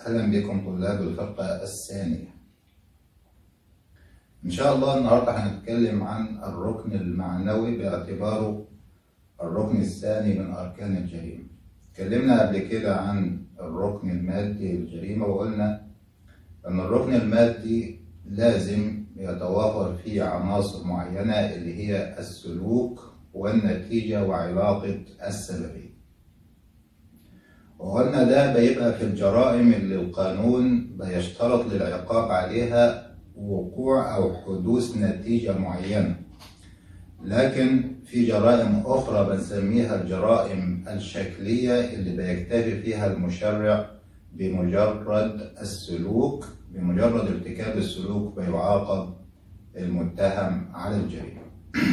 أهلا بكم طلاب الفرقة الثانية إن شاء الله النهاردة هنتكلم عن الركن المعنوي باعتباره الركن الثاني من أركان الجريمة اتكلمنا قبل كده عن الركن المادي للجريمة وقلنا أن الركن المادي لازم يتوافر فيه عناصر معينة اللي هي السلوك والنتيجة وعلاقة السببية وقلنا ده بيبقى في الجرائم اللي القانون بيشترط للعقاب عليها وقوع أو حدوث نتيجة معينة لكن في جرائم أخرى بنسميها الجرائم الشكلية اللي بيكتفي فيها المشرع بمجرد السلوك بمجرد ارتكاب السلوك بيعاقب المتهم على الجريمة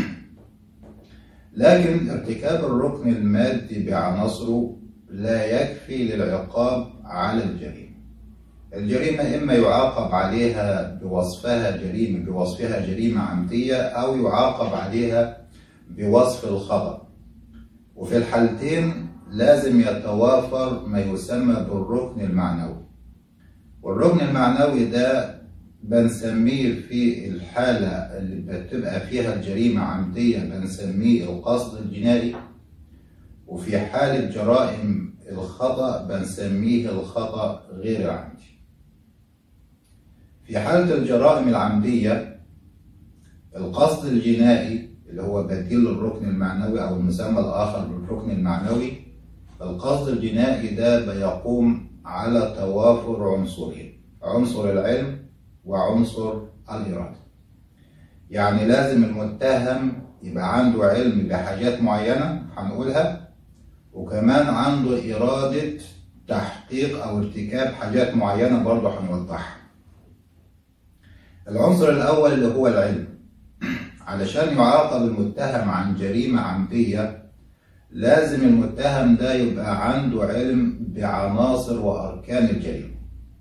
لكن ارتكاب الركن المادي بعناصره لا يكفي للعقاب على الجريمة الجريمة إما يعاقب عليها بوصفها جريمة بوصفها جريمة عمدية أو يعاقب عليها بوصف الخطأ وفي الحالتين لازم يتوافر ما يسمى بالركن المعنوي والركن المعنوي ده بنسميه في الحالة اللي بتبقى فيها الجريمة عمدية بنسميه القصد الجنائي وفي حالة جرائم الخطأ بنسميه الخطأ غير العمدي في حالة الجرائم العمدية القصد الجنائي اللي هو بديل الركن المعنوي أو المسمى الآخر بالركن المعنوي القصد الجنائي ده بيقوم على توافر عنصرين عنصر العلم وعنصر الإرادة يعني لازم المتهم يبقى عنده علم بحاجات معينة هنقولها وكمان عنده إرادة تحقيق أو ارتكاب حاجات معينة برضه هنوضحها العنصر الأول اللي هو العلم علشان يعاقب المتهم عن جريمة عمدية لازم المتهم ده يبقى عنده علم بعناصر وأركان الجريمة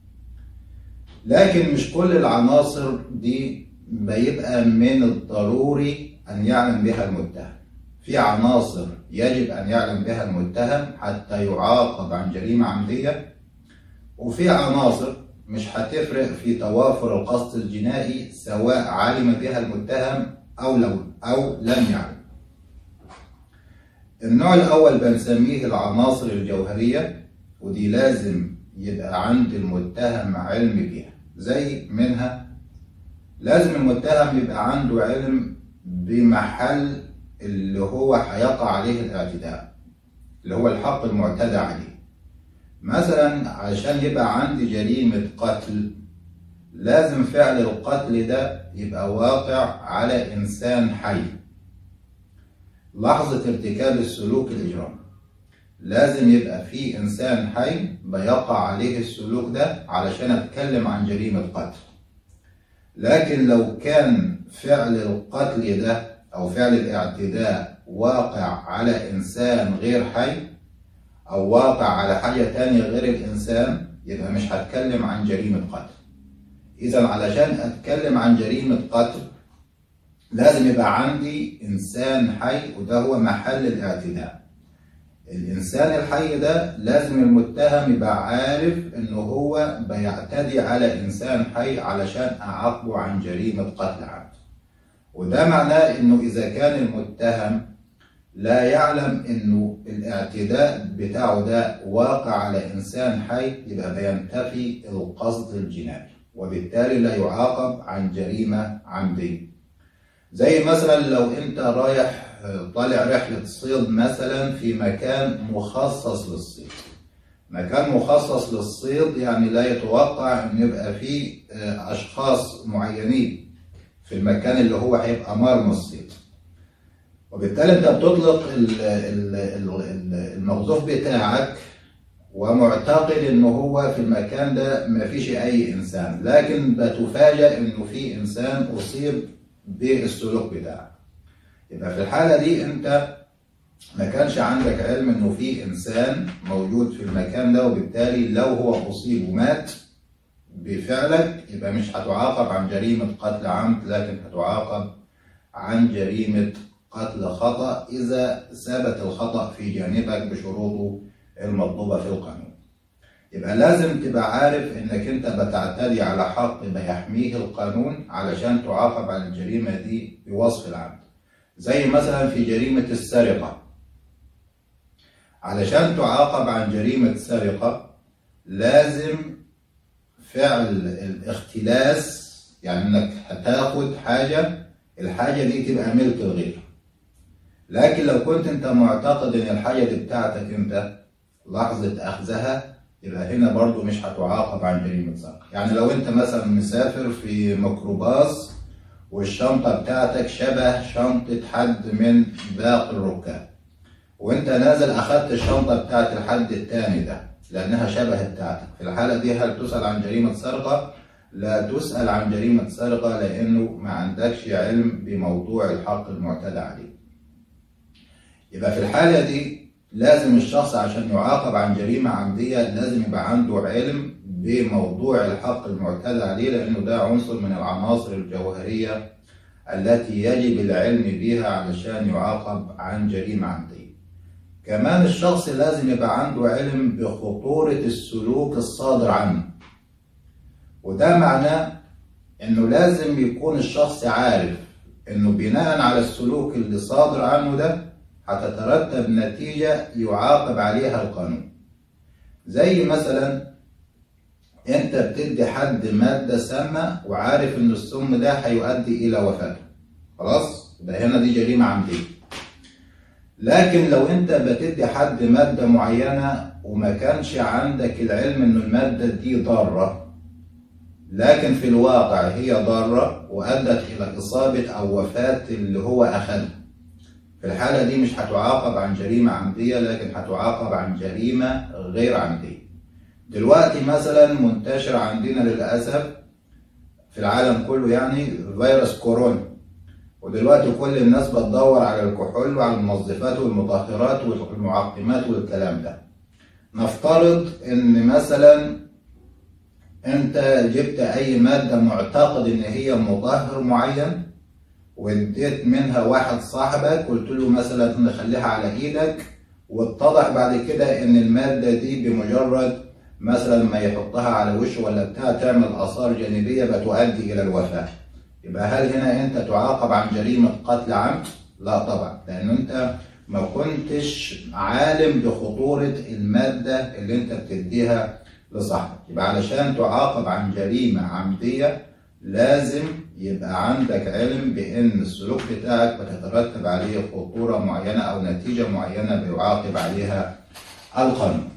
لكن مش كل العناصر دي بيبقى من الضروري أن يعلم بها المتهم في عناصر يجب أن يعلم بها المتهم حتى يعاقب عن جريمة عمدية وفي عناصر مش هتفرق في توافر القصد الجنائي سواء علم بها المتهم أو لو أو لم يعلم. النوع الأول بنسميه العناصر الجوهرية ودي لازم يبقى عند المتهم علم بيها زي منها لازم المتهم يبقى عنده علم بمحل اللي هو هيقع عليه الاعتداء اللي هو الحق المعتدى عليه مثلا عشان يبقى عندي جريمة قتل لازم فعل القتل ده يبقى واقع على إنسان حي لحظة ارتكاب السلوك الإجرامي لازم يبقى في إنسان حي بيقع عليه السلوك ده علشان أتكلم عن جريمة قتل لكن لو كان فعل القتل ده أو فعل الاعتداء واقع على إنسان غير حي أو واقع على حاجة تانية غير الإنسان يبقى مش هتكلم عن جريمة قتل إذا علشان أتكلم عن جريمة قتل لازم يبقى عندي إنسان حي وده هو محل الاعتداء الإنسان الحي ده لازم المتهم يبقى عارف إن هو بيعتدي على إنسان حي علشان أعاقبه عن جريمة قتل عمد وده معناه إنه إذا كان المتهم لا يعلم إنه الاعتداء بتاعه ده واقع على إنسان حي يبقى بينتفي القصد الجنائي وبالتالي لا يعاقب عن جريمة عمدية زي مثلا لو أنت رايح طالع رحلة صيد مثلا في مكان مخصص للصيد مكان مخصص للصيد يعني لا يتوقع ان يبقى فيه اشخاص معينين في المكان اللي هو هيبقى مرمى الصيد وبالتالي انت بتطلق الموظوف بتاعك ومعتقد ان هو في المكان ده ما فيش اي انسان لكن بتفاجأ انه في انسان اصيب بالسلوك بتاعك يبقى في الحالة دي انت ما كانش عندك علم انه في انسان موجود في المكان ده وبالتالي لو هو اصيب ومات بفعلك يبقى مش هتعاقب عن جريمة قتل عمد لكن هتعاقب عن جريمة قتل خطأ إذا ثبت الخطأ في جانبك بشروطه المطلوبة في القانون يبقى لازم تبقى عارف انك انت بتعتدي على حق بيحميه القانون علشان تعاقب على الجريمة دي بوصف العمد زي مثلا في جريمة السرقة علشان تعاقب عن جريمة سرقة لازم فعل الاختلاس يعني انك هتاخد حاجة الحاجة دي تبقى ملك الغير لكن لو كنت انت معتقد ان الحاجة دي بتاعتك انت لحظة اخذها يبقى هنا برضو مش هتعاقب عن جريمة سرقة يعني لو انت مثلا مسافر في ميكروباص والشنطة بتاعتك شبه شنطة حد من باقي الركاب وانت نازل اخدت الشنطة بتاعت الحد التاني ده لانها شبه بتاعتك في الحالة دي هل تسأل عن جريمة سرقة؟ لا تسأل عن جريمة سرقة لانه ما عندكش علم بموضوع الحق المعتدى عليه يبقى في الحالة دي لازم الشخص عشان يعاقب عن جريمة عمدية لازم يبقى عنده علم بموضوع الحق المعتدى عليه لأنه ده عنصر من العناصر الجوهرية التي يجب العلم بها علشان يعاقب عن جريمة عمدية كمان الشخص لازم يبقى عنده علم بخطورة السلوك الصادر عنه وده معناه انه لازم يكون الشخص عارف انه بناء على السلوك اللي صادر عنه ده هتترتب نتيجة يعاقب عليها القانون زي مثلا انت بتدي حد مادة سامة وعارف ان السم ده هيؤدي الى وفاته خلاص يبقى هنا دي جريمة عمدية لكن لو انت بتدي حد مادة معينة وما كانش عندك العلم ان المادة دي ضارة لكن في الواقع هي ضارة وأدت إلى إصابة أو وفاة اللي هو أخذها في الحالة دي مش هتعاقب عن جريمة عمدية لكن هتعاقب عن جريمة غير عمدية دلوقتي مثلا منتشر عندنا للأسف في العالم كله يعني فيروس كورونا ودلوقتي كل الناس بتدور على الكحول وعلى المنظفات والمطهرات والمعقمات والكلام ده نفترض ان مثلا انت جبت اي مادة معتقد ان هي مطهر معين واديت منها واحد صاحبك قلت له مثلا نخليها على ايدك واتضح بعد كده ان المادة دي بمجرد مثلا ما يحطها على وشه ولا بتاع تعمل اثار جانبية بتؤدي الى الوفاة يبقى هل هنا انت تعاقب عن جريمة قتل عمد؟ لا طبعا لان انت ما كنتش عالم بخطورة المادة اللي انت بتديها لصاحبك يبقى علشان تعاقب عن جريمة عمدية لازم يبقى عندك علم بان السلوك بتاعك بتترتب عليه خطورة معينة او نتيجة معينة بيعاقب عليها القانون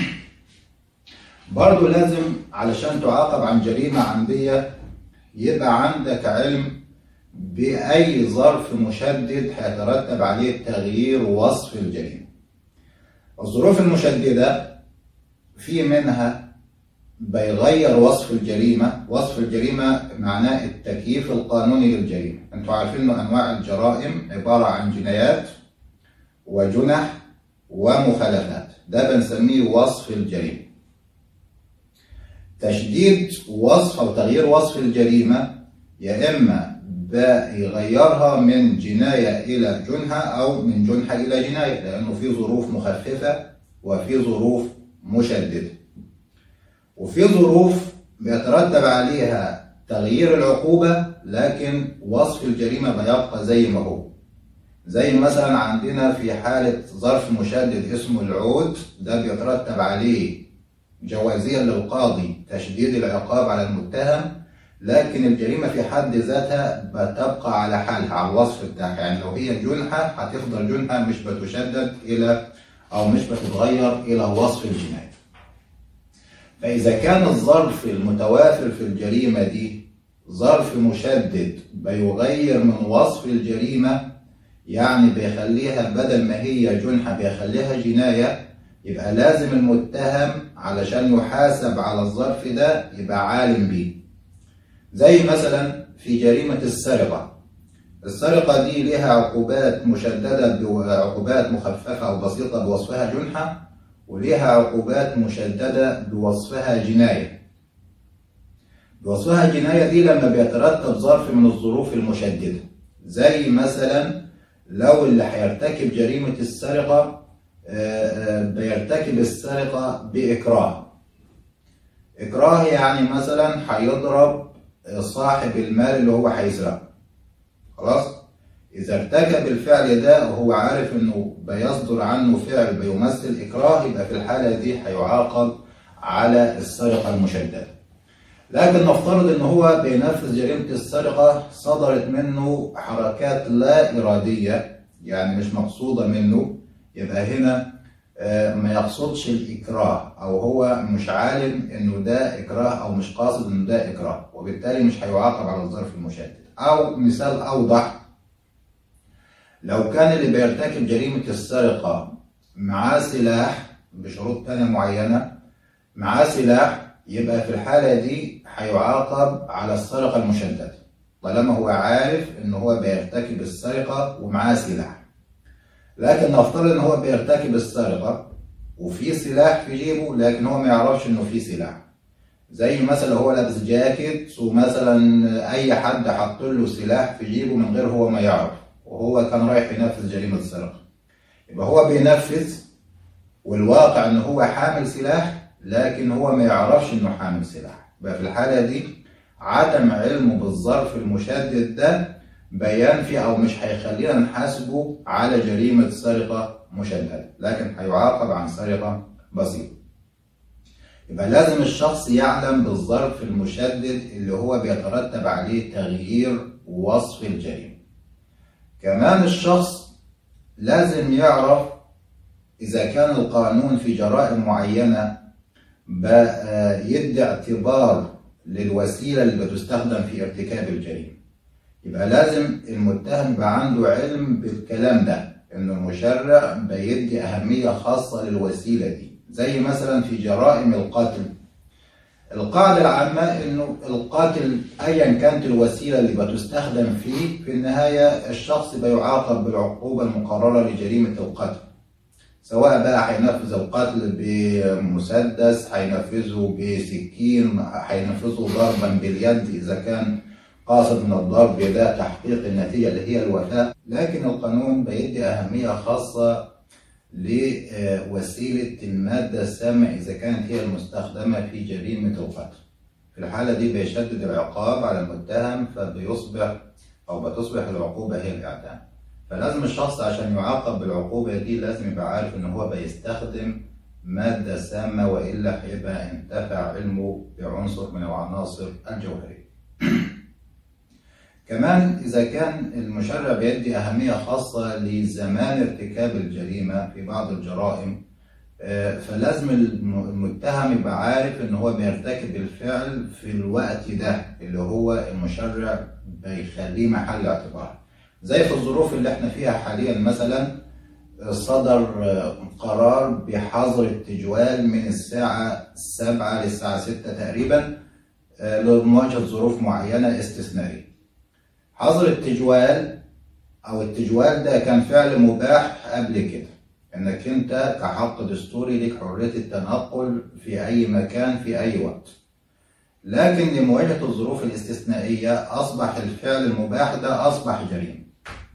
برضو لازم علشان تعاقب عن جريمة عمدية يبقى عندك علم بأي ظرف مشدد هيترتب عليه تغيير وصف الجريمة الظروف المشددة في منها بيغير وصف الجريمة وصف الجريمة معناه التكييف القانوني للجريمة انتوا عارفين ان انواع الجرائم عبارة عن جنايات وجنح ومخالفات ده بنسميه وصف الجريمة تشديد وصف او تغيير وصف الجريمة يا اما بيغيرها من جناية الى جنحة او من جنحة الى جناية لانه في ظروف مخففة وفي ظروف مشددة وفي ظروف بيترتب عليها تغيير العقوبة لكن وصف الجريمة بيبقى زي ما هو زي مثلا عندنا في حالة ظرف مشدد اسمه العود ده بيترتب عليه جوازيا للقاضي تشديد العقاب على المتهم لكن الجريمة في حد ذاتها بتبقى على حالها على الوصف بتاعها يعني لو هي جنحة هتفضل جنحة مش بتشدد إلى أو مش بتتغير إلى وصف الجناية فإذا كان الظرف المتوافر في الجريمة دي ظرف مشدد بيغير من وصف الجريمة يعني بيخليها بدل ما هي جنحة بيخليها جناية يبقى لازم المتهم علشان يحاسب على الظرف ده يبقى عالم بيه زي مثلا في جريمة السرقة السرقة دي لها عقوبات مشددة بعقوبات مخففة أو بسيطة بوصفها جنحة وليها عقوبات مشددة بوصفها جناية بوصفها جناية دي لما بيترتب ظرف من الظروف المشددة زي مثلا لو اللي هيرتكب جريمة السرقة بيرتكب السرقة بإكراه إكراه يعني مثلا هيضرب صاحب المال اللي هو هيسرقه خلاص إذا ارتكب الفعل ده وهو عارف إنه بيصدر عنه فعل بيمثل إكراه يبقى في الحالة دي هيعاقب على السرقة المشددة لكن نفترض إن هو بينفذ جريمة السرقة صدرت منه حركات لا إرادية يعني مش مقصودة منه يبقى هنا آه، ما يقصدش الإكراه أو هو مش عالم إنه ده إكراه أو مش قاصد إنه ده إكراه وبالتالي مش هيعاقب على الظرف المشدد أو مثال أوضح لو كان اللي بيرتكب جريمة السرقة معاه سلاح بشروط تانية معينة معاه سلاح يبقى في الحالة دي هيعاقب على السرقة المشددة طالما هو عارف إن هو بيرتكب السرقة ومعاه سلاح لكن نفترض إن هو بيرتكب السرقة وفي سلاح في جيبه لكن هو ما يعرفش إنه في سلاح زي مثلا هو لابس جاكيت ومثلا أي حد حط له سلاح في جيبه من غير هو ما يعرف وهو كان رايح ينفذ جريمة السرقة يبقى هو بينفذ والواقع إن هو حامل سلاح لكن هو ما يعرفش إنه حامل سلاح يبقى في الحالة دي عدم علمه بالظرف المشدد ده بينفي أو مش هيخلينا نحاسبه على جريمة سرقة مشددة لكن هيعاقب عن سرقة بسيطة يبقى لازم الشخص يعلم بالظرف المشدد اللي هو بيترتب عليه تغيير وصف الجريمة كمان الشخص لازم يعرف إذا كان القانون في جرائم معينة يدي اعتبار للوسيلة اللي بتستخدم في ارتكاب الجريمة يبقى لازم المتهم يبقى عنده علم بالكلام ده إن المشرع بيدي أهمية خاصة للوسيلة دي زي مثلا في جرائم القتل القاعدة العامة إنه القاتل أيا كانت الوسيلة اللي بتستخدم فيه في النهاية الشخص بيعاقب بالعقوبة المقررة لجريمة القتل سواء بقى هينفذ القتل بمسدس هينفذه بسكين هينفذه ضربا باليد إذا كان قاصد من الضرب ده تحقيق النتيجة اللي هي الوفاة لكن القانون بيدي أهمية خاصة لوسيلة المادة السامة إذا كانت هي المستخدمة في جريمة القتل في الحالة دي بيشدد العقاب على المتهم فبيصبح أو بتصبح العقوبة هي الإعدام فلازم الشخص عشان يعاقب بالعقوبة دي لازم يبقى عارف إن هو بيستخدم مادة سامة وإلا هيبقى انتفع علمه بعنصر من العناصر الجوهرية. كمان إذا كان المشرع بيدي أهمية خاصة لزمان ارتكاب الجريمة في بعض الجرائم فلازم المتهم يبقى عارف إن هو بيرتكب الفعل في الوقت ده اللي هو المشرع بيخليه محل اعتبار. زي في الظروف اللي احنا فيها حاليا مثلا صدر قرار بحظر التجوال من الساعة سبعة للساعة ستة تقريبا لمواجهة ظروف معينة استثنائية حظر التجوال أو التجوال ده كان فعل مباح قبل كده إنك أنت كحق دستوري لك حرية التنقل في أي مكان في أي وقت لكن لمواجهة الظروف الاستثنائية أصبح الفعل المباح ده أصبح جريمة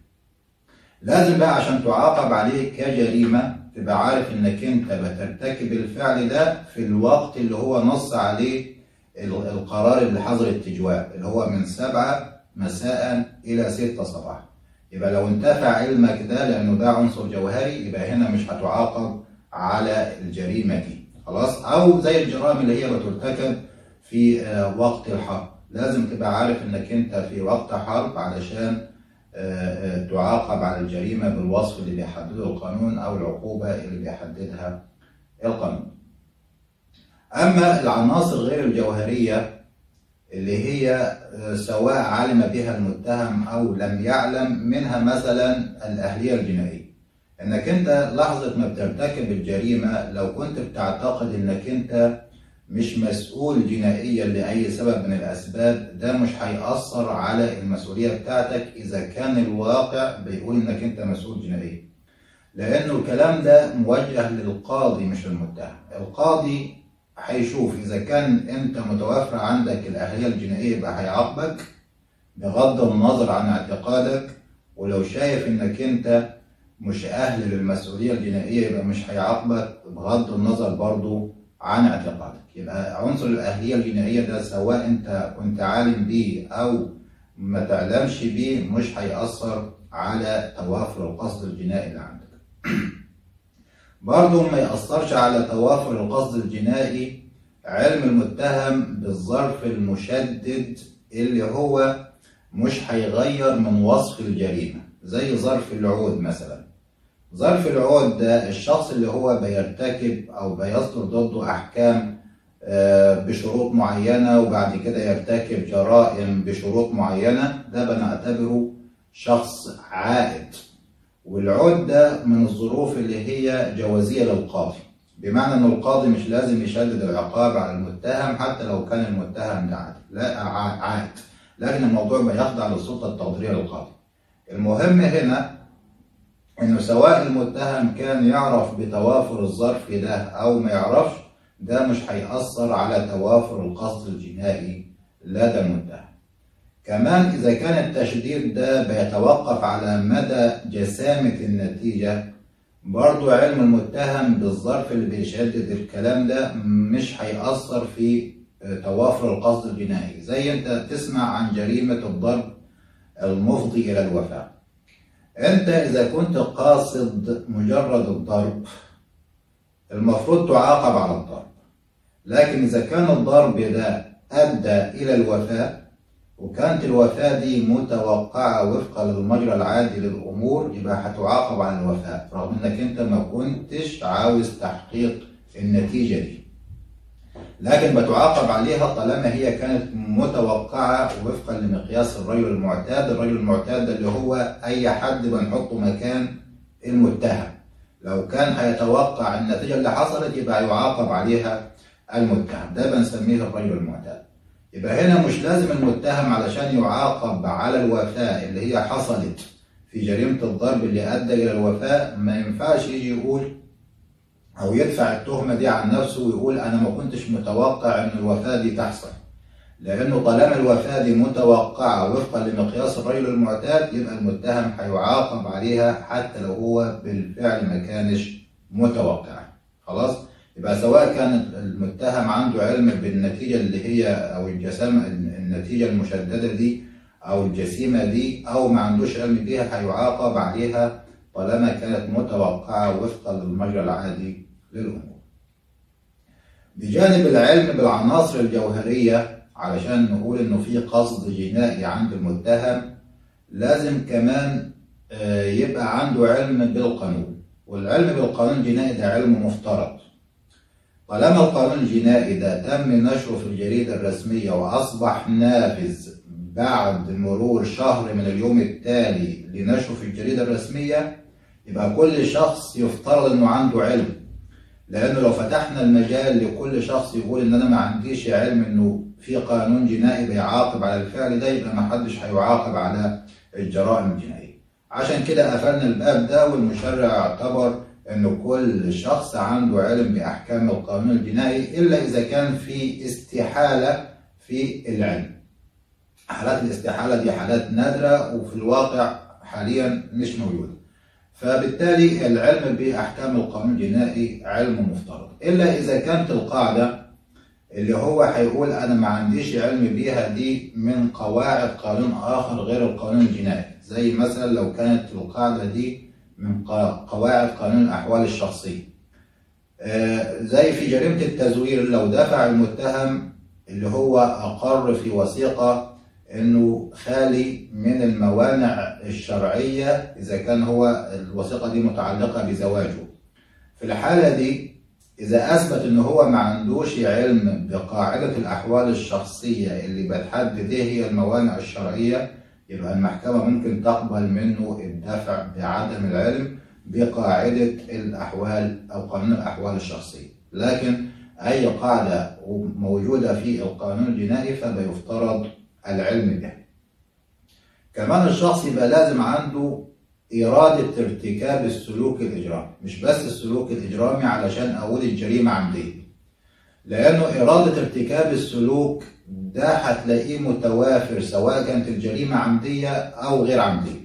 لازم بقى عشان تعاقب عليه كجريمة تبقى عارف انك انت بترتكب الفعل ده في الوقت اللي هو نص عليه القرار اللي حظر التجوال اللي هو من سبعة مساء إلى ستة صباحا يبقى لو انتفع علمك ده لأنه ده عنصر جوهري يبقى هنا مش هتعاقب على الجريمة دي خلاص أو زي الجرائم اللي هي بترتكب في وقت الحرب لازم تبقى عارف انك انت في وقت حرب علشان تعاقب على الجريمة بالوصف اللي بيحدده القانون أو العقوبة اللي بيحددها القانون أما العناصر غير الجوهرية اللي هي سواء علم بها المتهم أو لم يعلم منها مثلا الأهلية الجنائية إنك أنت لحظة ما بترتكب الجريمة لو كنت بتعتقد إنك أنت مش مسؤول جنائيا لأي سبب من الأسباب ده مش هيأثر على المسؤولية بتاعتك إذا كان الواقع بيقول إنك أنت مسؤول جنائيا لأنه الكلام ده موجه للقاضي مش للمتهم القاضي هيشوف إذا كان أنت متوفر عندك الأهلية الجنائية يبقى هيعاقبك بغض النظر عن اعتقادك ولو شايف إنك أنت مش أهل للمسؤولية الجنائية يبقى مش هيعاقبك بغض النظر برضه عن اعتقادك يبقى عنصر الأهلية الجنائية ده سواء أنت كنت عالم بيه أو ما تعلمش بيه مش هيأثر على توافر القصد الجنائي اللي عندك برضه ما يأثرش على توافر القصد الجنائي علم المتهم بالظرف المشدد اللي هو مش هيغير من وصف الجريمة زي ظرف العود مثلا ظرف العود ده الشخص اللي هو بيرتكب أو بيصدر ضده أحكام بشروط معينة وبعد كده يرتكب جرائم بشروط معينة ده بنعتبره شخص عائد والعود ده من الظروف اللي هي جوازية للقاضي بمعنى ان القاضي مش لازم يشدد العقاب على المتهم حتى لو كان المتهم ده عادي لا عائد لكن الموضوع بيخضع للسلطة التقديرية للقاضي المهم هنا انه سواء المتهم كان يعرف بتوافر الظرف ده او ما يعرفش ده مش هيأثر على توافر القصد الجنائي لدى المتهم كمان إذا كان التشديد ده بيتوقف على مدى جسامة النتيجة برضو علم المتهم بالظرف اللي بيشدد الكلام ده مش هيأثر في توافر القصد الجنائي زي انت تسمع عن جريمة الضرب المفضي إلى الوفاة انت إذا كنت قاصد مجرد الضرب المفروض تعاقب على الضرب لكن إذا كان الضرب ده أدى إلى الوفاة وكانت الوفاة دي متوقعة وفقا للمجرى العادي للأمور يبقى هتعاقب على الوفاة رغم إنك أنت ما كنتش عاوز تحقيق النتيجة دي لكن بتعاقب عليها طالما هي كانت متوقعة وفقا لمقياس الرجل المعتاد الرجل المعتاد اللي هو أي حد بنحطه مكان المتهم لو كان هيتوقع النتيجة اللي حصلت يبقى يعاقب عليها المتهم ده بنسميه الرجل المعتاد يبقى هنا مش لازم المتهم علشان يعاقب على الوفاة اللي هي حصلت في جريمة الضرب اللي أدى إلى الوفاة ما ينفعش يجي يقول أو يدفع التهمة دي عن نفسه ويقول أنا ما كنتش متوقع إن الوفاة دي تحصل لأنه طالما الوفاة دي متوقعة وفقا لمقياس الرجل المعتاد يبقى المتهم هيعاقب عليها حتى لو هو بالفعل ما كانش متوقع خلاص؟ يبقى سواء كان المتهم عنده علم بالنتيجة اللي هي أو الجسامة النتيجة المشددة دي أو الجسيمة دي أو ما عندوش علم بيها هيعاقب عليها طالما كانت متوقعة وفقا للمجرى العادي للأمور. بجانب العلم بالعناصر الجوهرية علشان نقول إنه في قصد جنائي عند المتهم لازم كمان يبقى عنده علم بالقانون والعلم بالقانون الجنائي ده علم مفترض طالما القانون الجنائي ده تم نشره في الجريدة الرسمية وأصبح نافذ بعد مرور شهر من اليوم التالي لنشره في الجريدة الرسمية يبقى كل شخص يفترض إنه عنده علم لأنه لو فتحنا المجال لكل شخص يقول إن أنا ما عنديش علم إنه في قانون جنائي بيعاقب على الفعل ده يبقى ما حدش هيعاقب على الجرائم الجنائية عشان كده قفلنا الباب ده والمشرع اعتبر إن كل شخص عنده علم بأحكام القانون الجنائي إلا إذا كان في استحالة في العلم. حالات الاستحالة دي حالات نادرة وفي الواقع حاليا مش موجودة. فبالتالي العلم بأحكام القانون الجنائي علم مفترض، إلا إذا كانت القاعدة اللي هو هيقول أنا ما عنديش علم بيها دي من قواعد قانون آخر غير القانون الجنائي، زي مثلا لو كانت القاعدة دي من قواعد قانون الأحوال الشخصية زي في جريمة التزوير لو دفع المتهم اللي هو أقر في وثيقة إنه خالي من الموانع الشرعية إذا كان هو الوثيقة دي متعلقة بزواجه في الحالة دي إذا أثبت إن هو ما عندوش علم بقاعدة الأحوال الشخصية اللي بتحدد إيه هي الموانع الشرعية يبقى المحكمة ممكن تقبل منه الدفع بعدم العلم بقاعدة الأحوال أو قانون الأحوال الشخصية لكن أي قاعدة موجودة في القانون الجنائي فبيفترض العلم بها كمان الشخص يبقى لازم عنده إرادة ارتكاب السلوك الإجرامي مش بس السلوك الإجرامي علشان أقول الجريمة عمدية لأنه إرادة ارتكاب السلوك ده هتلاقيه متوافر سواء كانت الجريمة عمدية أو غير عمدية.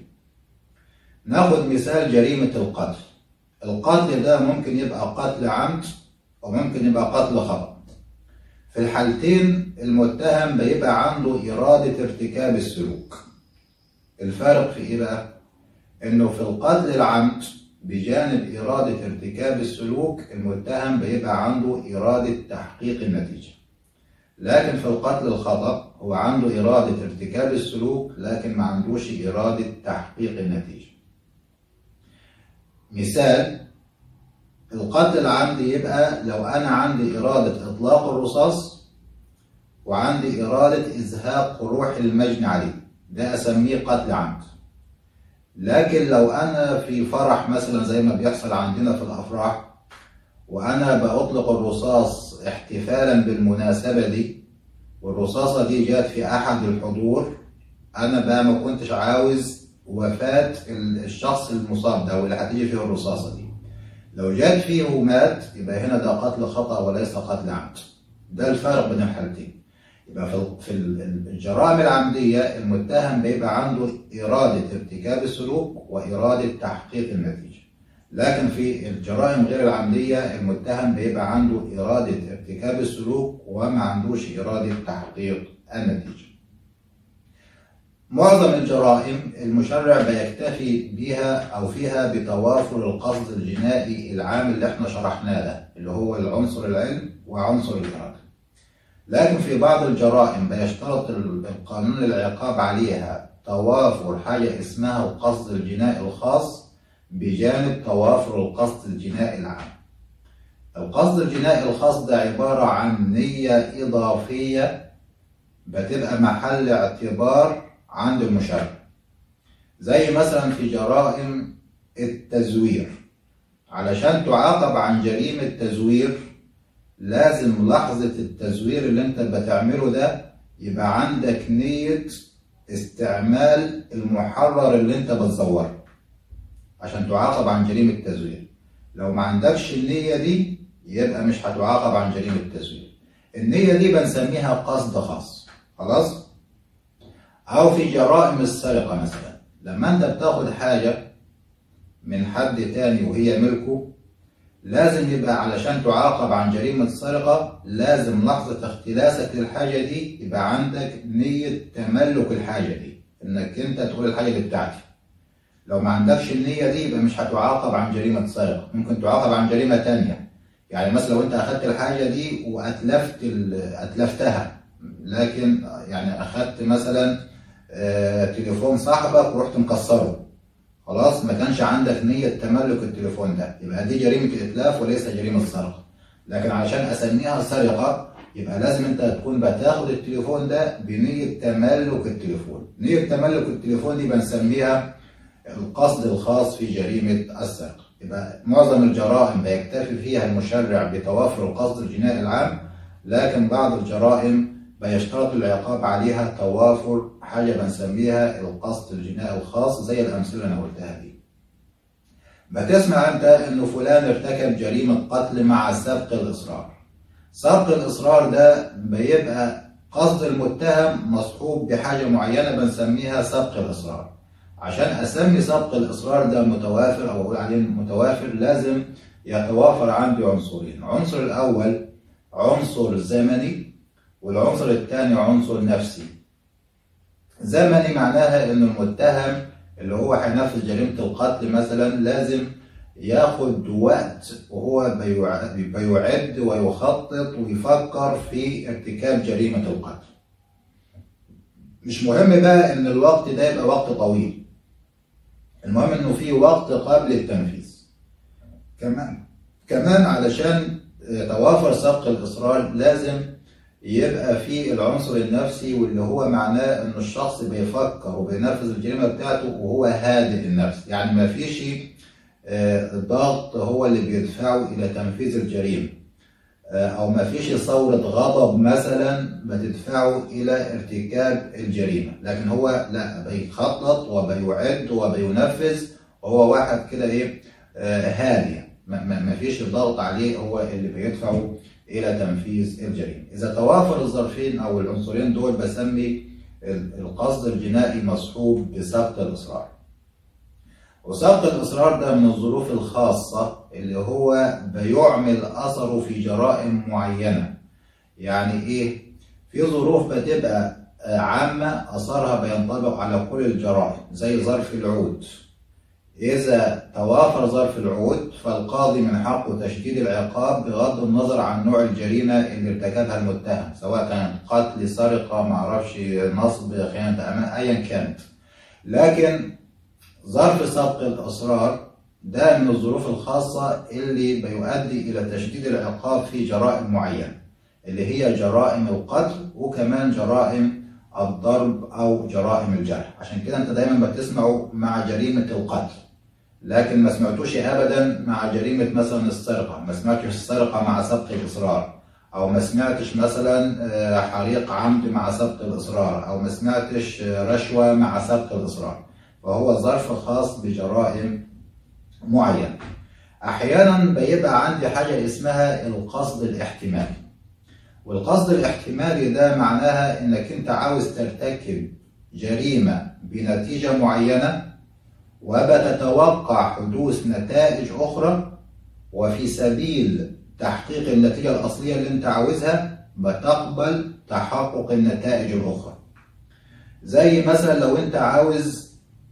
ناخد مثال جريمة القتل. القتل ده ممكن يبقى قتل عمد وممكن يبقى قتل خطأ في الحالتين المتهم بيبقى عنده إرادة ارتكاب السلوك الفارق في إيه بقى؟ إنه في القتل العمد بجانب إرادة ارتكاب السلوك المتهم بيبقى عنده إرادة تحقيق النتيجة لكن في القتل الخطأ هو عنده إرادة ارتكاب السلوك لكن ما عندوش إرادة تحقيق النتيجة مثال القتل العمدي يبقى لو أنا عندي إرادة إطلاق الرصاص وعندي إرادة إزهاق روح المجني عليه ده أسميه قتل عمد لكن لو أنا في فرح مثلا زي ما بيحصل عندنا في الأفراح وأنا بأطلق الرصاص احتفالا بالمناسبة دي والرصاصة دي جات في أحد الحضور أنا بقى ما كنتش عاوز وفاة الشخص المصاب ده واللي هتيجي فيه الرصاصة دي لو جات فيه ومات يبقى هنا ده قتل خطأ وليس قتل عمد ده الفرق بين الحالتين يبقى في الجرائم العمدية المتهم بيبقى عنده إرادة ارتكاب السلوك وإرادة تحقيق النتيجة لكن في الجرائم غير العمدية المتهم بيبقى عنده إرادة ارتكاب السلوك وما عندوش إرادة تحقيق النتيجة معظم الجرائم المشرع بيكتفي بها أو فيها بتوافر القصد الجنائي العام اللي احنا شرحناه ده اللي هو العنصر العلم وعنصر الإرادة لكن في بعض الجرائم بيشترط القانون العقاب عليها توافر حاجة اسمها القصد الجنائي الخاص بجانب توافر القصد الجنائي العام القصد الجنائي الخاص ده عبارة عن نية إضافية بتبقى محل اعتبار عند المشرع زي مثلا في جرائم التزوير علشان تعاقب عن جريمة تزوير لازم لحظة التزوير اللي انت بتعمله ده يبقى عندك نية استعمال المحرر اللي انت بتزوره عشان تعاقب عن جريمة التزوير لو ما عندكش النية دي يبقى مش هتعاقب عن جريمة التزوير النية دي بنسميها قصد خاص خلاص أو في جرائم السرقة مثلا لما أنت بتاخد حاجة من حد تاني وهي ملكه لازم يبقى علشان تعاقب عن جريمة سرقة لازم لحظة اختلاسك للحاجة دي يبقى عندك نية تملك الحاجة دي انك انت تقول الحاجة دي بتاعتي لو ما عندكش النية دي يبقى مش هتعاقب عن جريمة سرقة ممكن تعاقب عن جريمة تانية يعني مثلا لو انت اخدت الحاجة دي واتلفت اتلفتها لكن يعني اخدت مثلا تليفون صاحبك ورحت مكسره خلاص ما كانش عندك نية تملك التليفون ده يبقى دي جريمة إتلاف وليس جريمة سرقة لكن عشان أسميها سرقة يبقى لازم أنت تكون بتاخد التليفون ده بنية تملك التليفون نية تملك التليفون دي بنسميها القصد الخاص في جريمة السرقة يبقى معظم الجرائم بيكتفي فيها المشرع بتوافر القصد الجنائي العام لكن بعض الجرائم بيشترط العقاب عليها توافر حاجة بنسميها القصد الجنائي الخاص زي الأمثلة اللي أنا قلتها دي. بتسمع أنت إنه فلان ارتكب جريمة قتل مع سبق الإصرار. سبق الإصرار ده بيبقى قصد المتهم مصحوب بحاجة معينة بنسميها سبق الإصرار. عشان أسمي سبق الإصرار ده متوافر أو أقول عليه متوافر لازم يتوافر عندي عنصرين، العنصر الأول عنصر زمني والعنصر الثاني عنصر نفسي زمني معناها ان المتهم اللي هو هينفذ جريمة القتل مثلا لازم ياخد وقت وهو بيعد ويخطط ويفكر في ارتكاب جريمة القتل مش مهم بقى ان الوقت ده يبقى وقت طويل المهم انه في وقت قبل التنفيذ كمان كمان علشان يتوافر سبق الاصرار لازم يبقى في العنصر النفسي واللي هو معناه ان الشخص بيفكر وبينفذ الجريمه بتاعته وهو هادئ النفس يعني ما فيش ضغط هو اللي بيدفعه الى تنفيذ الجريمه او ما فيش ثوره غضب مثلا بتدفعه الى ارتكاب الجريمه لكن هو لا بيخطط وبيعد وبينفذ وهو واحد كده ايه هادئ ما فيش ضغط عليه هو اللي بيدفعه الى تنفيذ الجريمه اذا توافر الظرفين او العنصرين دول بسمي القصد الجنائي مصحوب بسبق الاصرار وسبق الإصرار ده من الظروف الخاصة اللي هو بيعمل أثره في جرائم معينة يعني إيه؟ في ظروف بتبقى عامة أثرها بينطبق على كل الجرائم زي ظرف العود إذا توافر ظرف العود فالقاضي من حقه تشديد العقاب بغض النظر عن نوع الجريمة اللي ارتكبها المتهم سواء كانت قتل سرقة معرفش نصب خيانة أمان أيا كانت لكن ظرف سبق الإصرار ده من الظروف الخاصة اللي بيؤدي إلى تشديد العقاب في جرائم معينة اللي هي جرائم القتل وكمان جرائم الضرب أو جرائم الجرح عشان كده أنت دايما بتسمعوا مع جريمة القتل لكن ما سمعتوش ابدا مع جريمه مثلا السرقه ما سمعتش السرقه مع سبق الاصرار او ما سمعتش مثلا حريق عمد مع سبق الاصرار او ما سمعتش رشوه مع سبق الاصرار فهو ظرف خاص بجرائم معينه احيانا بيبقى عندي حاجه اسمها القصد الاحتمالي والقصد الاحتمالي ده معناها انك انت عاوز ترتكب جريمه بنتيجه معينه وبتتوقع حدوث نتائج أخرى وفي سبيل تحقيق النتيجة الأصلية اللي أنت عاوزها بتقبل تحقق النتائج الأخرى زي مثلا لو أنت عاوز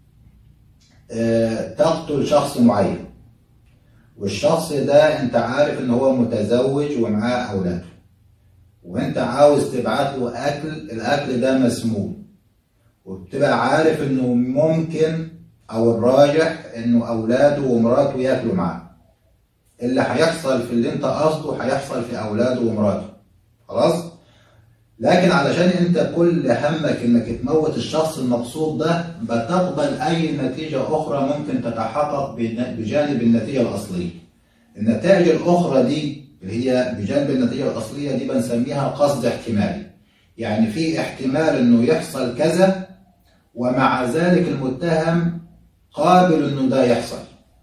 تقتل شخص معين والشخص ده أنت عارف إن هو متزوج ومعاه أولاده وأنت عاوز تبعت له أكل الأكل ده مسموم وبتبقى عارف إنه ممكن او الراجح انه اولاده ومراته ياكلوا معاه اللي هيحصل في اللي انت قصده هيحصل في اولاده ومراته خلاص لكن علشان انت كل همك انك تموت الشخص المقصود ده بتقبل اي نتيجة اخرى ممكن تتحقق بجانب النتيجة الاصلية النتائج الاخرى دي اللي هي بجانب النتيجة الاصلية دي بنسميها قصد احتمالي يعني في احتمال انه يحصل كذا ومع ذلك المتهم قابل انه ده يحصل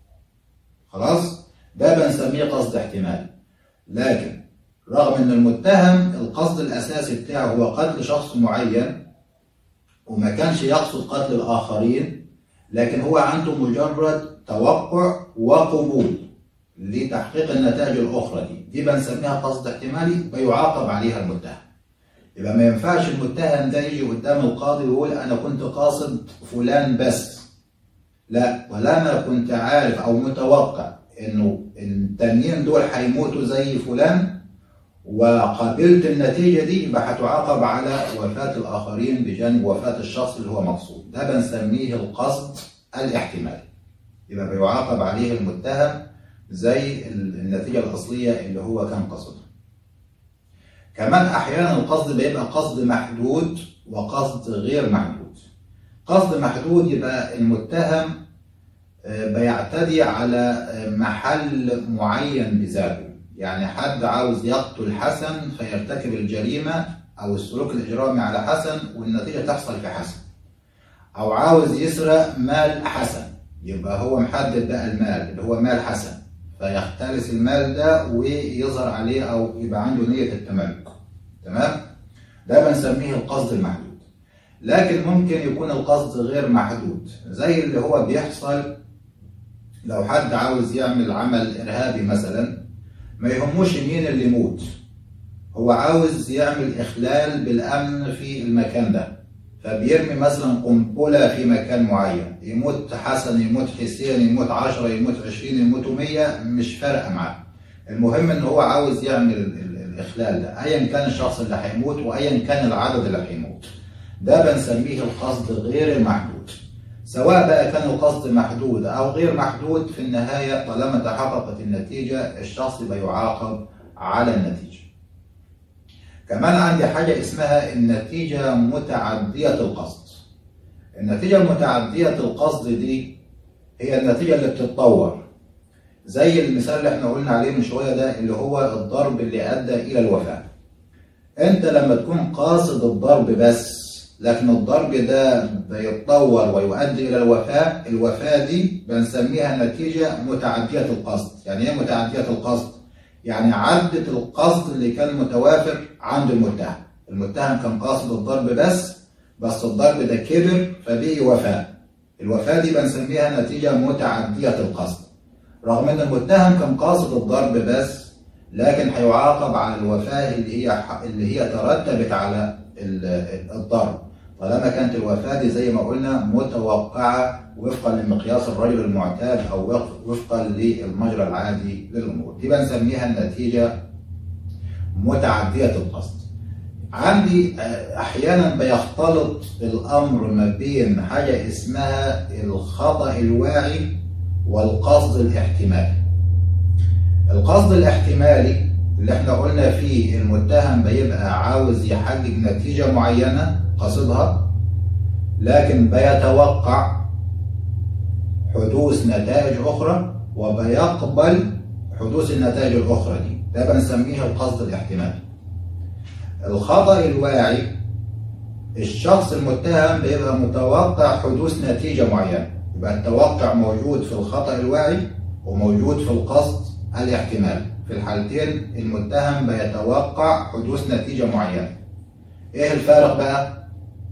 خلاص ده بنسميه قصد احتمالي لكن رغم ان المتهم القصد الاساسي بتاعه هو قتل شخص معين وما كانش يقصد قتل الاخرين لكن هو عنده مجرد توقع وقبول لتحقيق النتائج الاخرى دي دي بنسميها قصد احتمالي بيعاقب عليها المتهم يبقى ما ينفعش المتهم ده يجي قدام القاضي ويقول انا كنت قاصد فلان بس لا ولا انا كنت عارف او متوقع انه التانيين دول هيموتوا زي فلان وقابلت النتيجة دي يبقى هتعاقب على وفاة الآخرين بجانب وفاة الشخص اللي هو مقصود ده بنسميه القصد الاحتمالي يبقى بيعاقب عليه المتهم زي النتيجة الأصلية اللي هو كان قصدها كمان أحيانا القصد بيبقى قصد محدود وقصد غير محدود قصد محدود يبقى المتهم بيعتدي على محل معين بذاته يعني حد عاوز يقتل حسن فيرتكب الجريمة أو السلوك الإجرامي على حسن والنتيجة تحصل في حسن أو عاوز يسرق مال حسن يبقى هو محدد بقى المال اللي هو مال حسن فيختلس المال ده ويظهر عليه أو يبقى عنده نية التملك تمام ده بنسميه القصد المحدود لكن ممكن يكون القصد غير محدود زي اللي هو بيحصل لو حد عاوز يعمل عمل إرهابي مثلا ما يهموش مين اللي يموت هو عاوز يعمل إخلال بالأمن في المكان ده فبيرمي مثلا قنبلة في مكان معين يموت حسن يموت حسين يموت عشرة يموت عشرين يموتوا مية مش فارقة معاه المهم ان هو عاوز يعمل الإخلال ده أيا كان الشخص اللي هيموت وأيا كان العدد اللي هيموت ده بنسميه القصد غير المحدود سواء بقى كان القصد محدود أو غير محدود في النهاية طالما تحققت النتيجة الشخص بيعاقب على النتيجة كمان عندي حاجة اسمها النتيجة متعدية القصد النتيجة المتعدية القصد دي هي النتيجة اللي بتتطور زي المثال اللي احنا قلنا عليه من شوية ده اللي هو الضرب اللي أدى إلى الوفاة انت لما تكون قاصد الضرب بس لكن الضرب ده بيتطور ويؤدي الى الوفاه، الوفاه دي بنسميها نتيجه متعديه القصد، يعني ايه متعديه القصد؟ يعني عدت القصد اللي كان متوافر عند المتهم، المتهم كان قاصد الضرب بس بس الضرب ده كبر فبقي وفاه. الوفاة دي بنسميها نتيجة متعدية القصد رغم ان المتهم كان قاصد الضرب بس لكن هيعاقب على الوفاة اللي هي اللي هي ترتبت على الضرب طالما كانت الوفاة دي زي ما قلنا متوقعة وفقا لمقياس الرجل المعتاد أو وفقا للمجرى العادي للأمور دي بنسميها النتيجة متعدية القصد عندي أحيانا بيختلط الأمر ما بين حاجة اسمها الخطأ الواعي والقصد الاحتمالي القصد الاحتمالي اللي احنا قلنا فيه المتهم بيبقى عاوز يحقق نتيجة معينة قصدها لكن بيتوقع حدوث نتائج أخرى وبيقبل حدوث النتائج الأخرى دي ده بنسميه القصد الاحتمالي الخطأ الواعي الشخص المتهم بيبقى متوقع حدوث نتيجة معينة يبقى التوقع موجود في الخطأ الواعي وموجود في القصد الاحتمالي في الحالتين المتهم بيتوقع حدوث نتيجة معينة ايه الفارق بقى؟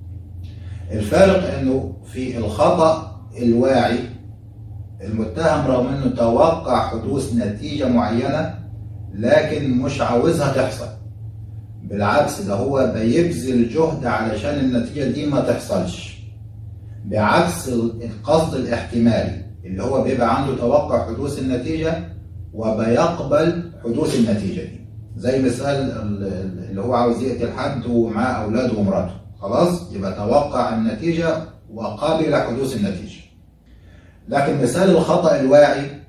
الفارق انه في الخطأ الواعي المتهم رغم انه توقع حدوث نتيجة معينة لكن مش عاوزها تحصل بالعكس ده هو بيبذل جهد علشان النتيجة دي ما تحصلش بعكس القصد الاحتمالي اللي هو بيبقى عنده توقع حدوث النتيجة وبيقبل حدوث النتيجة دي زي مثال اللي هو عاوز يقتل حد ومعاه أولاده ومراته خلاص يبقى توقع النتيجة وقابل حدوث النتيجة لكن مثال الخطأ الواعي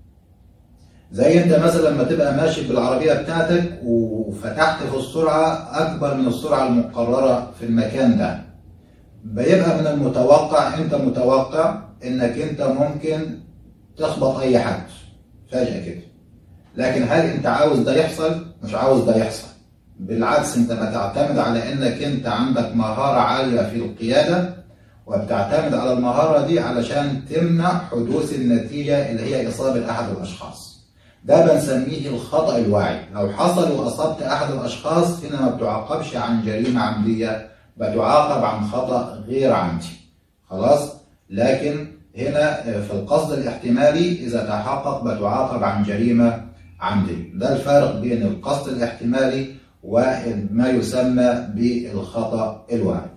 زي انت مثلا لما تبقى ماشي بالعربية بتاعتك وفتحت في السرعة أكبر من السرعة المقررة في المكان ده بيبقى من المتوقع انت متوقع انك انت ممكن تخبط اي حد فجأة كده لكن هل انت عاوز ده يحصل؟ مش عاوز ده يحصل بالعكس انت بتعتمد على انك انت عندك مهارة عالية في القيادة وبتعتمد على المهارة دي علشان تمنع حدوث النتيجة اللي هي إصابة أحد الأشخاص ده بنسميه الخطأ الواعي لو حصل وأصبت أحد الأشخاص هنا ما بتعاقبش عن جريمة عمدية بتعاقب عن خطأ غير عمدي خلاص لكن هنا في القصد الاحتمالي إذا تحقق بتعاقب عن جريمة عمدية ده الفارق بين القصد الاحتمالي وما يسمى بالخطأ الواعي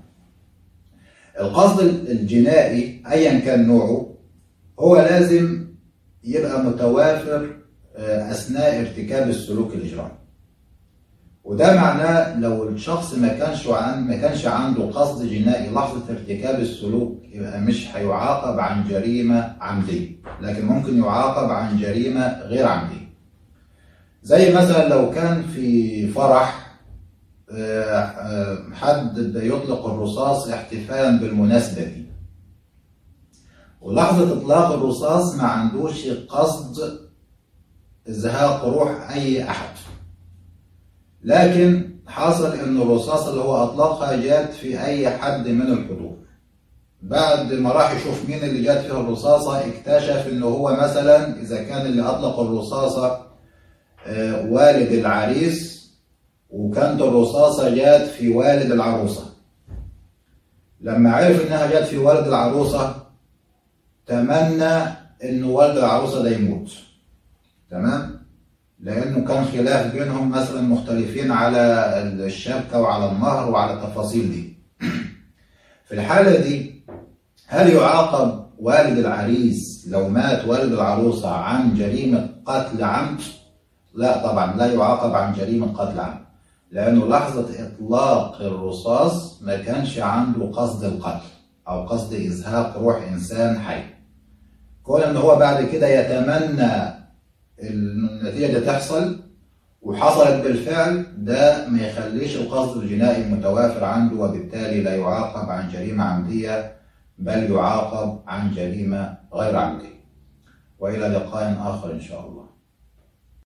القصد الجنائي أيا كان نوعه هو لازم يبقى متوافر أثناء ارتكاب السلوك الإجرامي وده معناه لو الشخص ما كانش عن ما كانش عنده قصد جنائي لحظة ارتكاب السلوك يبقى مش هيعاقب عن جريمة عمدية لكن ممكن يعاقب عن جريمة غير عمدية زي مثلا لو كان في فرح حد بيطلق الرصاص احتفالا بالمناسبة دي ولحظة إطلاق الرصاص ما عندوش قصد إزهاق روح أي أحد لكن حصل إن الرصاص اللي هو أطلقها جات في أي حد من الحضور بعد ما راح يشوف مين اللي جات فيها الرصاصة اكتشف إن هو مثلا إذا كان اللي أطلق الرصاصة والد العريس وكانت الرصاصة جات في والد العروسة لما عرف إنها جات في والد العروسة تمنى إن والد العروسة ده يموت تمام لأنه كان خلاف بينهم مثلا مختلفين على الشبكة وعلى المهر وعلى التفاصيل دي في الحالة دي هل يعاقب والد العريس لو مات والد العروسة عن جريمة قتل عمد؟ لا طبعا لا يعاقب عن جريمة قتل عمد لأنه لحظة إطلاق الرصاص ما كانش عنده قصد القتل أو قصد إزهاق روح إنسان حي كون إن هو بعد كده يتمنى النتيجة تحصل وحصلت بالفعل ده ما يخليش القصد الجنائي متوافر عنده وبالتالي لا يعاقب عن جريمة عمدية بل يعاقب عن جريمة غير عمدية وإلى لقاء آخر إن شاء الله